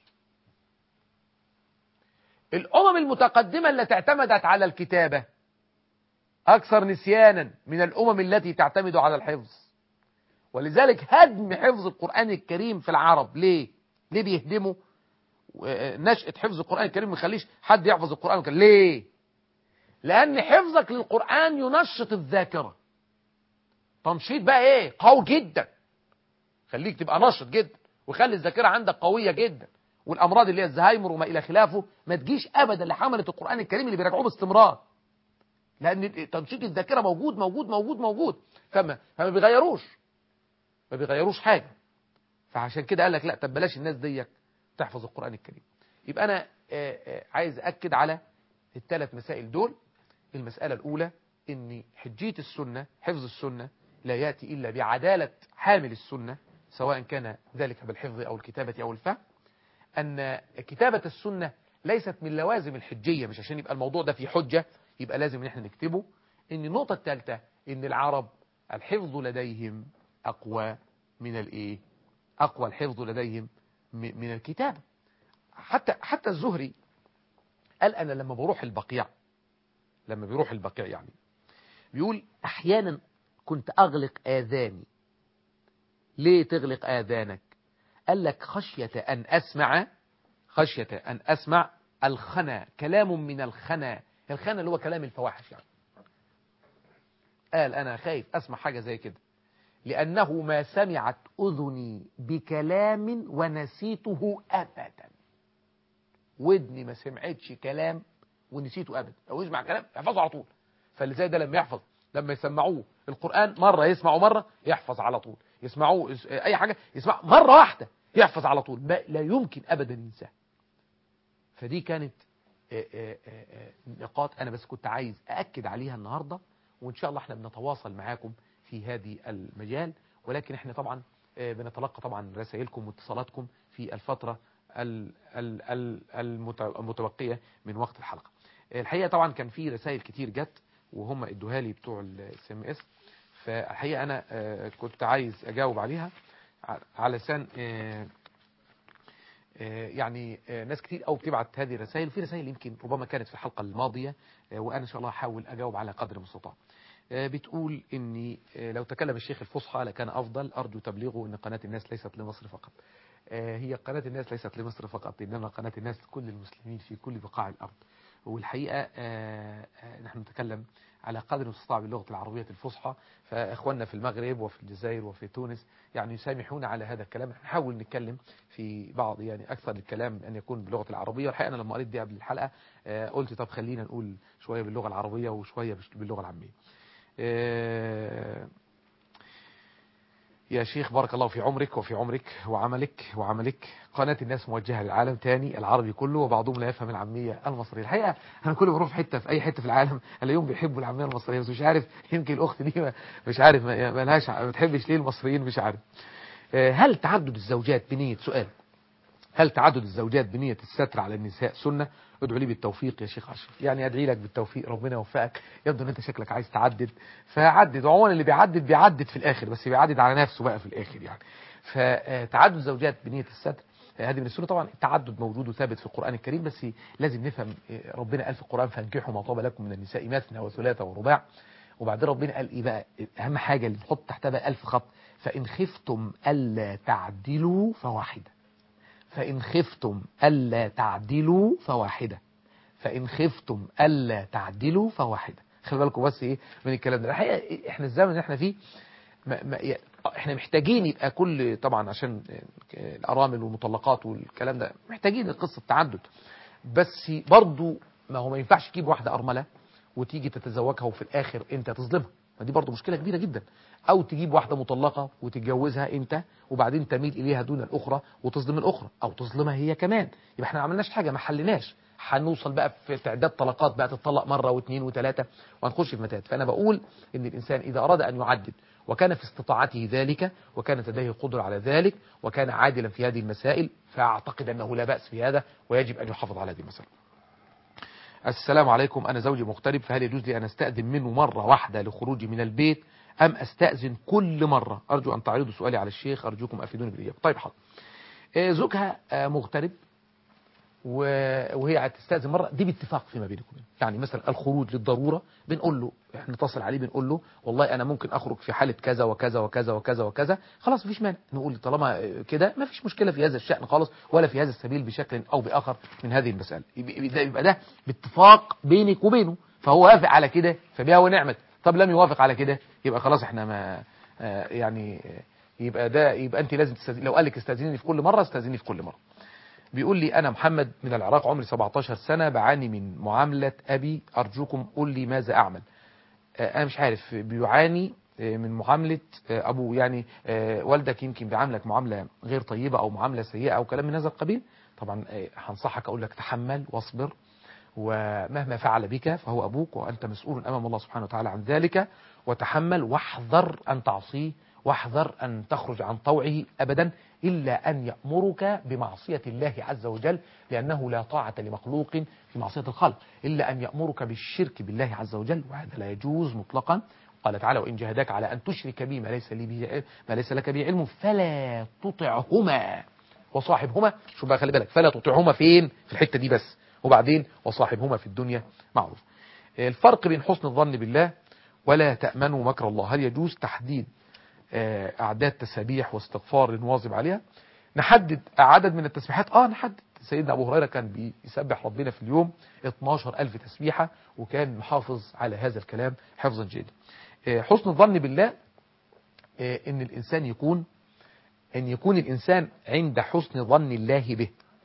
الأمم المتقدمة التي اعتمدت على الكتابة أكثر نسيانا من الأمم التي تعتمد على الحفظ ولذلك هدم حفظ القرآن الكريم في العرب ليه؟ ليه بيهدموا نشأة حفظ القرآن الكريم ما يخليش حد يحفظ القرآن الكريم ليه لأن حفظك للقرآن ينشط الذاكرة تنشيط بقى ايه قوي جدا خليك تبقى نشط جدا وخلي الذاكرة عندك قوية جدا والأمراض اللي هي الزهايمر وما إلى خلافه ما تجيش أبدا لحملة القرآن الكريم اللي بيراجعوه باستمرار لأن تنشيط الذاكرة موجود موجود موجود موجود فما فما بيغيروش ما بيغيروش حاجة فعشان كده قال لك لا طب بلاش الناس ديك تحفظ القرآن الكريم يبقى أنا عايز أكد على الثلاث مسائل دول المسألة الأولى أن حجية السنة حفظ السنة لا يأتي إلا بعدالة حامل السنة سواء كان ذلك بالحفظ أو الكتابة أو الفهم أن كتابة السنة ليست من لوازم الحجية مش عشان يبقى الموضوع ده في حجة يبقى لازم ان احنا نكتبه ان النقطة الثالثة ان العرب الحفظ لديهم أقوى من الايه أقوى الحفظ لديهم من الكتابة حتى حتى الزهري قال أنا لما بروح البقيع لما بيروح البقيع يعني بيقول أحيانا كنت أغلق آذاني ليه تغلق آذانك قال لك خشية أن أسمع خشية أن أسمع الخنا كلام من الخنا الخنا اللي هو كلام الفواحش يعني قال أنا خايف أسمع حاجة زي كده لأنه ما سمعت أذني بكلام ونسيته أبدا ودني ما سمعتش كلام ونسيته ابدا لو يسمع كلام يحفظه على طول فاللي زي ده لما يحفظ لما يسمعوه القرآن مرة يسمعه مرة يحفظ على طول يسمعوه اي حاجة يسمع مرة واحدة يحفظ على طول لا يمكن ابدا ينساه فدي كانت نقاط انا بس كنت عايز ااكد عليها النهاردة وان شاء الله احنا بنتواصل معاكم في هذه المجال ولكن احنا طبعا بنتلقى طبعا رسائلكم واتصالاتكم في الفترة المتبقية من وقت الحلقة الحقيقة طبعا كان في رسائل كتير جت وهم ادوها لي بتوع السي ام اس فالحقيقة انا كنت عايز اجاوب عليها علشان يعني ناس كتير قوي بتبعت هذه الرسائل وفي رسائل يمكن ربما كانت في الحلقة الماضية وانا ان شاء الله هحاول اجاوب على قدر المستطاع بتقول اني لو تكلم الشيخ الفصحى لكان افضل ارجو تبليغه ان قناة الناس ليست لمصر فقط هي قناة الناس ليست لمصر فقط انما قناة الناس لكل المسلمين في كل بقاع الارض والحقيقة نحن نتكلم على قدر المستطاع باللغة العربية الفصحى فإخواننا في المغرب وفي الجزائر وفي تونس يعني يسامحونا على هذا الكلام نحاول نتكلم في بعض يعني أكثر الكلام أن يكون باللغة العربية والحقيقة أنا لما قريت دي قبل الحلقة قلت طب خلينا نقول شوية باللغة العربية وشوية باللغة العامية يا شيخ بارك الله في عمرك وفي عمرك وعملك وعملك قناة الناس موجهة للعالم تاني العربي كله وبعضهم لا يفهم العامية المصرية الحقيقة أنا كل ما بروح في حتة في أي حتة في العالم اليوم بيحبوا العامية المصرية بس مش عارف يمكن الأخت دي مش عارف ما لهاش ما بتحبش ليه المصريين مش عارف هل تعدد الزوجات بنية سؤال هل تعدد الزوجات بنية الستر على النساء سنة ادعو لي بالتوفيق يا شيخ اشرف يعني ادعي لك بالتوفيق ربنا يوفقك يبدو ان انت شكلك عايز تعدد فعدد وعموما اللي بيعدد بيعدد في الاخر بس بيعدد على نفسه بقى في الاخر يعني فتعدد الزوجات بنية الستر هذه من السنة طبعا التعدد موجود وثابت في القرآن الكريم بس لازم نفهم ربنا قال في القرآن فانكحوا ما طاب لكم من النساء مثنى وثلاثة ورباع وبعدين ربنا قال ايه بقى اهم حاجة اللي نحط تحتها بقى ألف خط فإن خفتم ألا تعدلوا فواحدة فإن خفتم ألا تعدلوا فواحدة فإن خفتم ألا تعدلوا فواحدة خلي بالكم بس إيه من الكلام ده الحقيقة إحنا الزمن اللي إحنا فيه ما ما إحنا محتاجين يبقى كل طبعا عشان الأرامل والمطلقات والكلام ده محتاجين قصة تعدد بس برضو ما هو ما ينفعش تجيب واحدة أرملة وتيجي تتزوجها وفي الآخر أنت تظلمها ما دي برضو مشكلة كبيرة جدا او تجيب واحدة مطلقة وتتجوزها انت وبعدين تميل اليها دون الاخرى وتظلم الاخرى او تظلمها هي كمان يبقى احنا ما عملناش حاجة ما حلناش هنوصل بقى في تعداد طلقات بقى تطلق مرة واثنين وثلاثة وهنخش في متات فانا بقول ان الانسان اذا اراد ان يعدد وكان في استطاعته ذلك وكانت لديه قدرة على ذلك وكان عادلا في هذه المسائل فاعتقد انه لا بأس في هذا ويجب ان يحافظ على هذه المسألة السلام عليكم أنا زوجي مغترب فهل يجوز لي أن أستأذن منه مرة واحدة لخروجي من البيت أم أستأذن كل مرة أرجو أن تعرضوا سؤالي على الشيخ أرجوكم أفيدوني بالإجابة طيب حاضر زوجها مغترب وهي هتستأذن مرة دي باتفاق فيما بينكم يعني مثلا الخروج للضرورة بنقول له احنا نتصل عليه بنقول له والله أنا ممكن أخرج في حالة كذا وكذا وكذا وكذا وكذا خلاص مفيش مانع نقول طالما كده مفيش مشكلة في هذا الشأن خالص ولا في هذا السبيل بشكل أو بآخر من هذه المسألة يبقى ده باتفاق بينك وبينه فهو وافق على كده فبها ونعمت طب لم يوافق على كده يبقى خلاص احنا ما يعني يبقى ده يبقى انت لازم تستاذني لو قال لك استاذنيني في كل مرة استاذني في كل مرة بيقول لي أنا محمد من العراق عمري 17 سنة بعاني من معاملة أبي أرجوكم قول لي ماذا أعمل أنا مش عارف بيعاني من معاملة أبوه يعني والدك يمكن بيعاملك معاملة غير طيبة أو معاملة سيئة أو كلام من هذا القبيل طبعا هنصحك أقول لك تحمل واصبر ومهما فعل بك فهو أبوك وأنت مسؤول أمام الله سبحانه وتعالى عن ذلك وتحمل واحذر أن تعصيه واحذر أن تخرج عن طوعه أبدا إلا أن يأمرك بمعصية الله عز وجل لأنه لا طاعة لمخلوق في معصية الخلق إلا أن يأمرك بالشرك بالله عز وجل وهذا لا يجوز مطلقا قال تعالى وإن جهداك على أن تشرك بي ما ليس, لي به ما ليس لك به علم فلا تطعهما وصاحبهما شو بقى خلي بالك فلا تطعهما فين في الحتة دي بس وبعدين وصاحبهما في الدنيا معروف الفرق بين حسن الظن بالله ولا تأمنوا مكر الله هل يجوز تحديد أعداد تسابيح واستغفار نواظب عليها نحدد عدد من التسبيحات آه نحدد سيدنا أبو هريرة كان بيسبح ربنا في اليوم 12 ألف تسبيحة وكان محافظ على هذا الكلام حفظا جيدا حسن الظن بالله ان الإنسان يكون ان يكون الإنسان عند حسن ظن الله به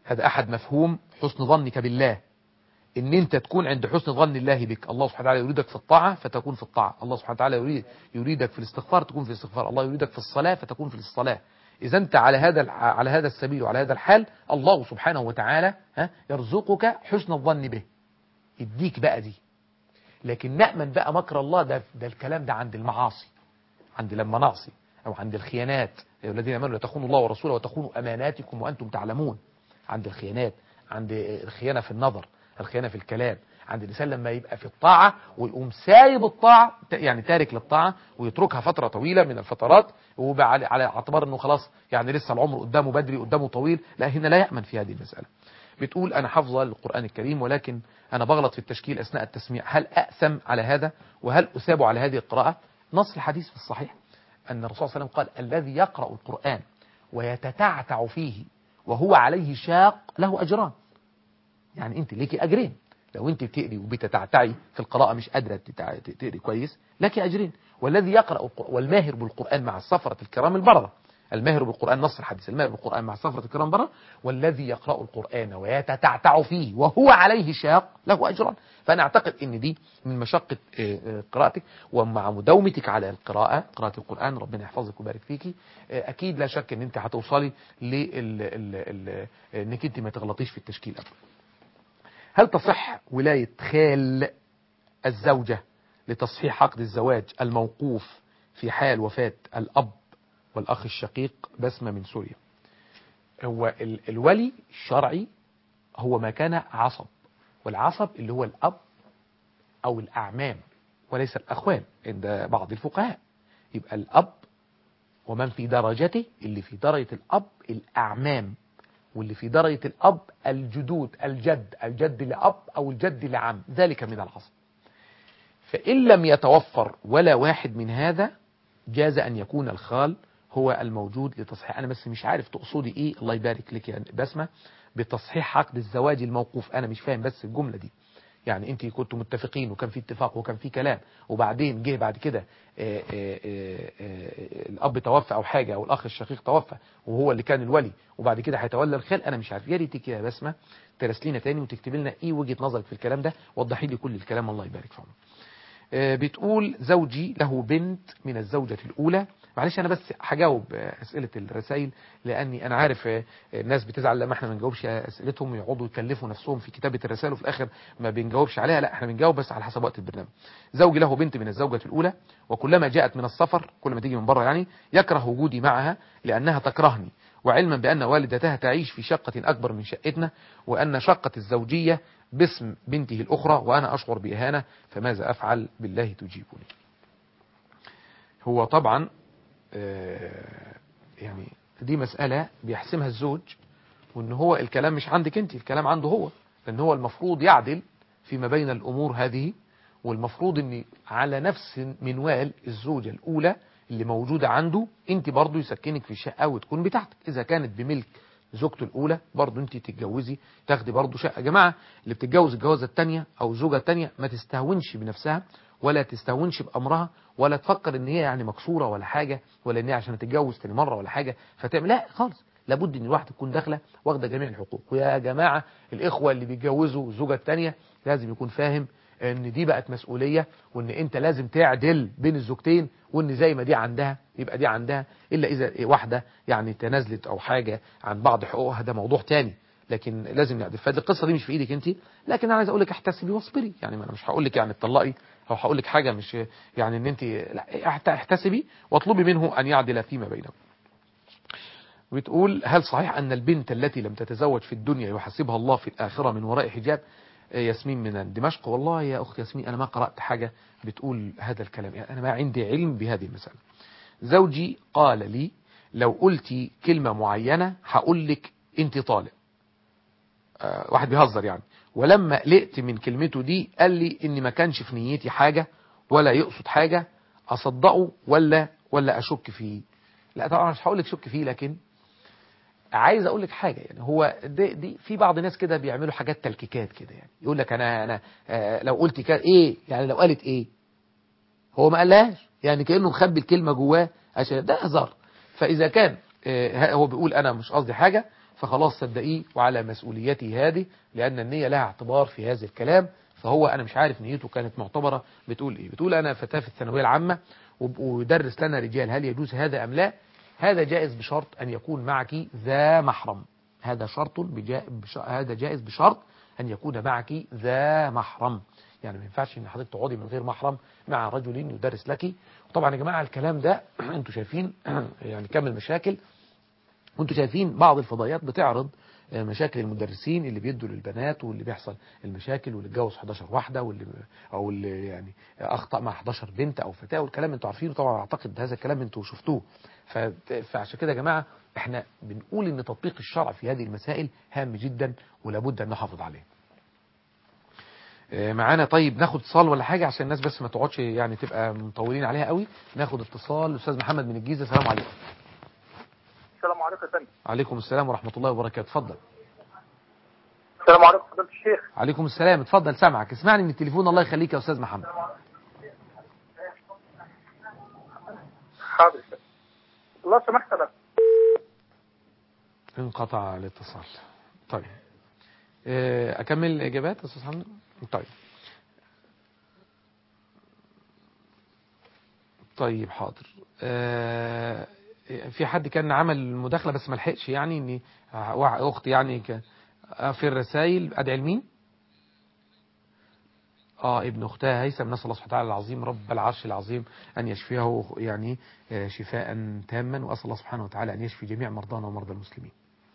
هذا أحد مفهوم حسن ظنك بالله ان انت تكون عند حسن ظن الله بك الله سبحانه وتعالى يريدك في الطاعة فتكون في الطاعة الله سبحانه وتعالى يريد يريدك في الاستغفار تكون في الاستغفار الله يريدك في الصلاة فتكون في الصلاة إذا أنت على هذا على هذا السبيل وعلى هذا الحال الله سبحانه وتعالى ها يرزقك حسن الظن به يديك بقى دي لكن نأمن بقى مكر الله ده ده الكلام ده عند المعاصي عند لما نعصي أو عند الخيانات الذين امنوا لا تخونوا الله ورسوله وتخونوا أماناتكم وأنتم تعلمون عند الخيانات عند الخيانة في النظر الخيانة في الكلام عند الإنسان لما يبقى في الطاعة ويقوم سايب الطاعة يعني تارك للطاعة ويتركها فترة طويلة من الفترات ويبقى على على اعتبار انه خلاص يعني لسه العمر قدامه بدري قدامه طويل لا هنا لا يأمن في هذه المسألة بتقول أنا حافظة للقرآن الكريم ولكن أنا بغلط في التشكيل أثناء التسميع هل أأثم على هذا وهل أثاب على هذه القراءة نص الحديث في الصحيح أن الرسول صلى الله عليه وسلم قال الذي يقرأ القرآن ويتتعتع فيه وهو عليه شاق له أجران يعني أنت ليكي أجرين لو أنت بتقري وبتتعتعي في القراءة مش قادرة تقري كويس لك أجرين والذي يقرأ والماهر بالقرآن مع السفرة الكرام البررة الماهر بالقرآن نص الحديث الماهر بالقرآن مع سفرة الكرام برا والذي يقرأ القرآن ويتتعتع فيه وهو عليه شاق له أجران فأنا أعتقد أن دي من مشقة قراءتك ومع مداومتك على القراءة قراءة القرآن ربنا يحفظك ويبارك فيكي أكيد لا شك أن أنت هتوصلي لأنك أنت ما تغلطيش في التشكيل أبدا هل تصح ولاية خال الزوجة لتصحيح عقد الزواج الموقوف في حال وفاة الأب والأخ الشقيق بسمة من سوريا هو الولي الشرعي هو ما كان عصب والعصب اللي هو الأب أو الأعمام وليس الأخوان عند بعض الفقهاء يبقى الأب ومن في درجته اللي في درجة الأب الأعمام واللي في درجة الأب الجدود الجد الجد لأب أو الجد لعم ذلك من العصب فإن لم يتوفر ولا واحد من هذا جاز أن يكون الخال هو الموجود لتصحيح أنا بس مش عارف تقصدي إيه الله يبارك لك يا بسمة بتصحيح عقد الزواج الموقوف أنا مش فاهم بس الجملة دي يعني انت كنتوا متفقين وكان في اتفاق وكان في كلام وبعدين جه بعد كده الاب توفى او حاجة او الاخ الشقيق توفى وهو اللي كان الولي وبعد كده هيتولى الخال انا مش عارف يا ريتك يا بسمه ترسلينا تاني وتكتبي لنا ايه وجهه نظرك في الكلام ده وضحي لي كل الكلام الله يبارك في عمرك بتقول زوجي له بنت من الزوجة الأولى معلش أنا بس هجاوب أسئلة الرسائل لأني أنا عارف الناس بتزعل لما احنا ما بنجاوبش أسئلتهم ويقعدوا يكلفوا نفسهم في كتابة الرسائل وفي الآخر ما بنجاوبش عليها لا احنا بنجاوب بس على حسب وقت البرنامج زوجي له بنت من الزوجة الأولى وكلما جاءت من السفر كل ما تيجي من بره يعني يكره وجودي معها لأنها تكرهني وعلما بأن والدتها تعيش في شقة أكبر من شقتنا وأن شقة الزوجية باسم بنته الأخرى وأنا أشعر بإهانة فماذا أفعل بالله تجيبني هو طبعا يعني دي مسألة بيحسمها الزوج وأن هو الكلام مش عندك أنت الكلام عنده هو لأن هو المفروض يعدل فيما بين الأمور هذه والمفروض أن على نفس منوال الزوجة الأولى اللي موجودة عنده انت برضو يسكنك في الشقة وتكون بتاعتك اذا كانت بملك زوجته الاولى برضو انت تتجوزي تاخدي برضو شقة يا جماعة اللي بتتجوز الجوازة التانية او الزوجة التانية ما تستهونش بنفسها ولا تستهونش بامرها ولا تفكر ان هي يعني مكسورة ولا حاجة ولا ان هي عشان تتجوز تاني مرة ولا حاجة فتعمل لا خالص لابد ان الواحد تكون داخله واخده جميع الحقوق ويا جماعة الاخوة اللي بيتجوزوا الزوجة التانية لازم يكون فاهم ان دي بقت مسؤولية وان انت لازم تعدل بين الزوجتين وان زي ما دي عندها يبقى دي عندها الا اذا واحدة يعني تنازلت او حاجة عن بعض حقوقها ده موضوع تاني لكن لازم نعدل فالقصة دي مش في ايدك انت لكن انا عايز اقول لك احتسبي واصبري يعني ما انا مش هقول لك يعني اتطلقي او هقول لك حاجة مش يعني ان انت لا احتسبي واطلبي منه ان يعدل فيما بينكم بتقول هل صحيح أن البنت التي لم تتزوج في الدنيا يحاسبها الله في الآخرة من وراء حجاب ياسمين من دمشق والله يا أخت ياسمين أنا ما قرأت حاجة بتقول هذا الكلام يعني أنا ما عندي علم بهذه المسألة زوجي قال لي لو قلتي كلمة معينة هقول لك أنت طالق أه واحد بيهزر يعني ولما قلقت من كلمته دي قال لي إن ما كانش في نيتي حاجة ولا يقصد حاجة أصدقه ولا ولا أشك فيه لا طبعا مش هقول لك شك فيه لكن عايز اقول لك حاجه يعني هو دي, دي في بعض الناس كده بيعملوا حاجات تلكيكات كده يعني يقول لك انا انا آه لو قلت كده ايه يعني لو قالت ايه هو ما قالهاش يعني كانه مخبي الكلمه جواه عشان ده هزار فاذا كان آه هو بيقول انا مش قصدي حاجه فخلاص صدقيه وعلى مسؤوليته هذه لأن النية لها اعتبار في هذا الكلام فهو أنا مش عارف نيته كانت معتبرة بتقول إيه بتقول أنا فتاة في الثانوية العامة وب- ويدرس لنا رجال هل يجوز هذا أم لا هذا جائز بشرط أن يكون معك ذا محرم هذا شرط بجا... بش... هذا جائز بشرط أن يكون معك ذا محرم يعني ما ينفعش ان حضرتك تقعدي من غير محرم مع رجل يدرس لك وطبعا يا جماعه الكلام ده انتوا شايفين يعني كم المشاكل وانتوا شايفين بعض الفضائيات بتعرض آه، مشاكل المدرسين اللي بيدوا للبنات واللي بيحصل المشاكل واللي اتجوز 11 واحده واللي او اللي يعني اخطا مع 11 بنت او فتاه والكلام انتوا عارفينه طبعا اعتقد هذا الكلام انتوا شفتوه ف- فعشان كده يا جماعه احنا بنقول ان تطبيق الشرع في هذه المسائل هام جدا ولابد ان نحافظ عليه آه، معانا طيب ناخد اتصال ولا حاجه عشان الناس بس ما تقعدش يعني تبقى مطولين عليها قوي ناخد اتصال الاستاذ محمد من الجيزه السلام عليكم السلام عليكم يا فندم عليكم السلام ورحمه الله وبركاته اتفضل السلام عليكم فضيلة الشيخ عليكم السلام اتفضل سامعك اسمعني من التليفون الله يخليك يا استاذ محمد حاضر يا فندم. الله سمحت لك انقطع الاتصال طيب آه، اكمل الاجابات يا استاذ حمد طيب طيب حاضر آه، في حد كان عمل مداخله بس ما لحقش يعني ان واحد- اختي يعني كان آه، في الرسائل ادعي لمين اه ابن اختها هيثم نسال الله سبحانه وتعالى العظيم رب العرش العظيم ان يشفيه يعني آه، شفاء تاما واسال الله سبحانه وتعالى ان يشفي جميع مرضانا ومرضى المسلمين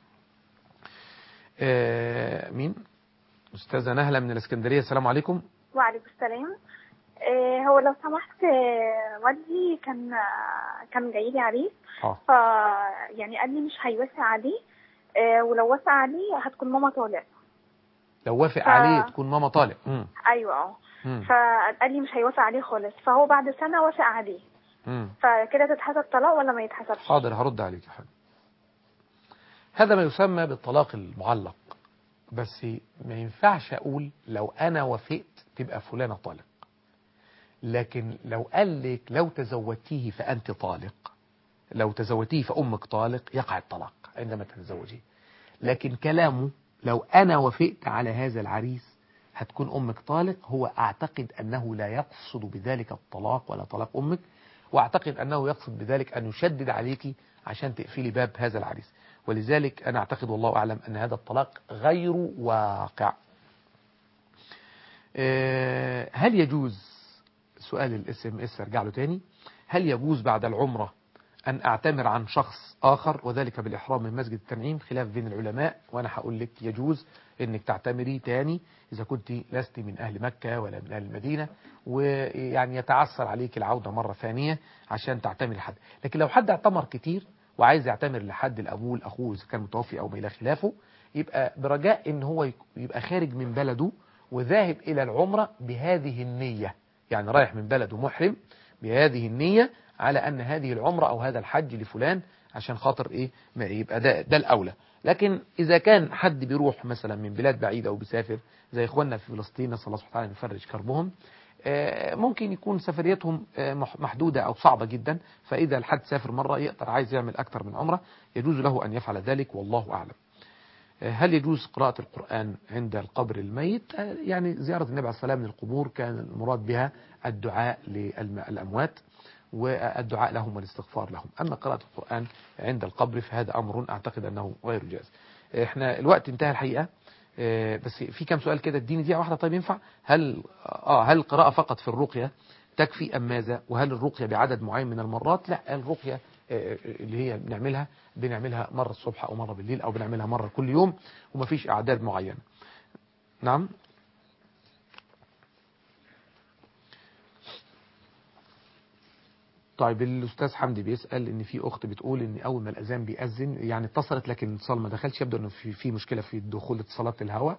آه، مين استاذه نهله من الاسكندريه السلام عليكم وعليكم السلام آه، هو لو سمحت آه، والدي كان آه، كان جاي لي عليه اه ف يعني قال لي مش هيوافق عليه آه، ولو وافق عليه هتكون ماما طالع لو وافق ف- عليه تكون ماما طالق مم. ايوه اه مم. فقال لي مش هيوافق عليه خالص فهو بعد سنه وافق عليه مم. فكده تتحسب طلاق ولا ما يتحسبش حاضر هرد عليك يا حبيبي هذا ما يسمى بالطلاق المعلق بس ما ينفعش اقول لو انا وافقت تبقى فلانه طالق لكن لو قال لك لو تزوجتيه فانت طالق لو تزوجتيه فامك طالق يقع الطلاق عندما تتزوجيه لكن كلامه لو انا وافقت على هذا العريس هتكون امك طالق هو اعتقد انه لا يقصد بذلك الطلاق ولا طلاق امك واعتقد انه يقصد بذلك ان يشدد عليك عشان تقفلي باب هذا العريس ولذلك انا اعتقد والله اعلم ان هذا الطلاق غير واقع آه، هل يجوز سؤال الاس ام اس ارجع له تاني هل يجوز بعد العمره ان اعتمر عن شخص اخر وذلك بالاحرام من مسجد التنعيم خلاف بين العلماء وانا هقول لك يجوز انك تعتمري تاني اذا كنت لست من اهل مكه ولا من اهل المدينه ويعني يتعثر عليك العوده مره ثانيه عشان تعتمري حد لكن لو حد اعتمر كتير وعايز يعتمر لحد الابوه لاخوه اذا كان متوفي او ما الى خلافه يبقى برجاء ان هو يك- يبقى خارج من بلده وذاهب الى العمره بهذه النيه يعني رايح من بلده محرم بهذه النيه على ان هذه العمره او هذا الحج لفلان عشان خاطر ايه ما يبقى ده ده الاولى لكن اذا كان حد بيروح مثلا من بلاد بعيده وبيسافر زي اخواننا في فلسطين نسال الله سبحانه وتعالى أن يفرج كربهم آه، ممكن يكون سفريتهم آه، مح- محدودة أو صعبة جدا فإذا الحد سافر مرة يقدر عايز يعمل أكثر من عمرة يجوز له أن يفعل ذلك والله أعلم آه، هل يجوز قراءة القرآن عند القبر الميت آه، يعني زيارة النبي عليه الصلاة والسلام للقبور كان المراد بها الدعاء للأموات والدعاء لهم والاستغفار لهم أما قراءة القرآن عند القبر فهذا أمر أعتقد أنه غير جائز احنا الوقت انتهى الحقيقة آه، بس في كام سؤال كده اديني دقيقة واحدة طيب ينفع هل اه هل القراءة فقط في الرقية تكفي أم ماذا وهل الرقية بعدد معين من المرات لا الرقية آه، اللي هي بنعملها بنعملها مرة الصبح أو مرة بالليل أو بنعملها مرة كل يوم ومفيش أعداد معينة نعم طيب الاستاذ حمدي بيسال ان في اخت بتقول ان اول ما الاذان بيأذن يعني اتصلت لكن الاتصال ما دخلش يبدو انه في في مشكله في دخول اتصالات الهواء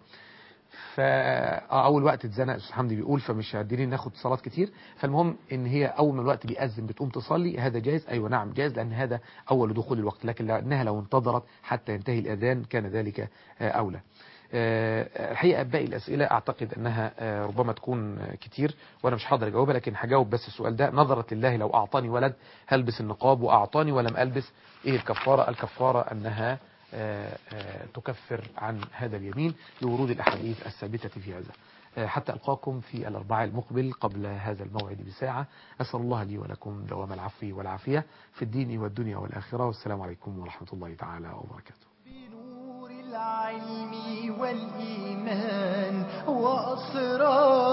فاول وقت اتزنق الاستاذ حمدي بيقول فمش قادرين ناخد اتصالات كتير فالمهم ان هي اول ما الوقت بيأذن بتقوم تصلي هذا جائز ايوه نعم جائز لان هذا اول دخول الوقت لكن لانها لو انتظرت حتى ينتهي الاذان كان ذلك آه، اولى آه، الحقيقه باقي الاسئله اعتقد انها آه، ربما تكون آه، كتير وانا مش هقدر اجاوبها لكن هجاوب بس السؤال ده نظرت لله لو اعطاني ولد هلبس النقاب واعطاني ولم البس ايه الكفاره الكفاره انها آه، آه، تكفر عن هذا اليمين لورود الأحاديث الثابتة في هذا آه، حتى ألقاكم في الأربعاء المقبل قبل هذا الموعد بساعة أسأل الله لي ولكم دوام العفو والعافية في الدين والدنيا والآخرة والسلام عليكم ورحمة الله تعالى وبركاته بنور العلم والإيمان وأسرار